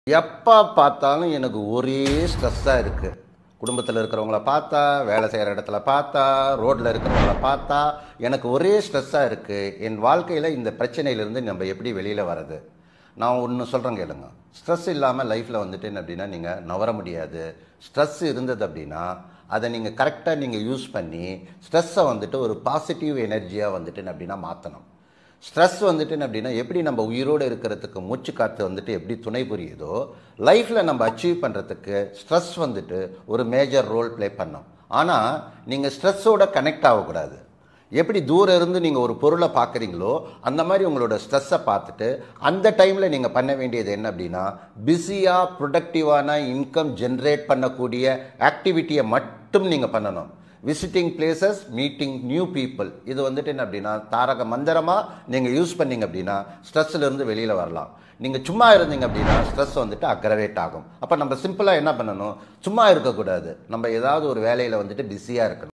எப்போ பார்த்தாலும் எனக்கு ஒரே ஸ்ட்ரெஸ்ஸாக இருக்குது குடும்பத்தில் இருக்கிறவங்கள பார்த்தா வேலை செய்கிற இடத்துல பார்த்தா ரோட்டில் இருக்கிறவங்கள பார்த்தா எனக்கு ஒரே ஸ்ட்ரெஸ்ஸாக இருக்குது என் வாழ்க்கையில் இந்த பிரச்சனையிலேருந்து நம்ம எப்படி வெளியில் வர்றது நான் ஒன்று சொல்கிறேன் கேளுங்க ஸ்ட்ரெஸ் இல்லாமல் லைஃப்பில் வந்துட்டு என்ன அப்படின்னா நீங்கள் நவர முடியாது ஸ்ட்ரெஸ் இருந்தது அப்படின்னா அதை நீங்கள் கரெக்டாக நீங்கள் யூஸ் பண்ணி ஸ்ட்ரெஸ்ஸை வந்துட்டு ஒரு பாசிட்டிவ் எனர்ஜியாக வந்துட்டு என்ன அப்படின்னா மாற்றணும் ஸ்ட்ரெஸ் வந்துட்டு என்ன அப்படின்னா எப்படி நம்ம உயிரோடு இருக்கிறதுக்கு மூச்சு காற்று வந்துட்டு எப்படி துணை புரியுதோ லைஃப்பில் நம்ம அச்சீவ் பண்ணுறதுக்கு ஸ்ட்ரெஸ் வந்துட்டு ஒரு மேஜர் ரோல் ப்ளே பண்ணோம் ஆனால் நீங்கள் ஸ்ட்ரெஸ்ஸோட கனெக்ட் ஆகக்கூடாது எப்படி தூரம் இருந்து நீங்கள் ஒரு பொருளை பார்க்குறீங்களோ அந்த மாதிரி உங்களோட ஸ்ட்ரெஸ்ஸை பார்த்துட்டு அந்த டைமில் நீங்கள் பண்ண வேண்டியது என்ன அப்படின்னா பிஸியாக ப்ரொடக்டிவான இன்கம் ஜென்ரேட் பண்ணக்கூடிய ஆக்டிவிட்டியை மட்டும் நீங்கள் பண்ணணும் visiting places meeting new people இது வந்துட்டு என்ன அப்படின்னா தாரக மந்திரமாக நீங்கள் யூஸ் பண்ணீங்க அப்படின்னா ஸ்ட்ரெஸ்ல இருந்து வெளியில் வரலாம் நீங்கள் சும்மா இருந்தீங்க அப்படின்னா ஸ்ட்ரெஸ் வந்துட்டு அக்ரவேட் ஆகும் அப்போ நம்ம சிம்பிளாக என்ன பண்ணணும் சும்மா இருக்கக்கூடாது நம்ம ஏதாவது ஒரு வேலையில் வந்துட்டு பிஸியாக இருக்கணும்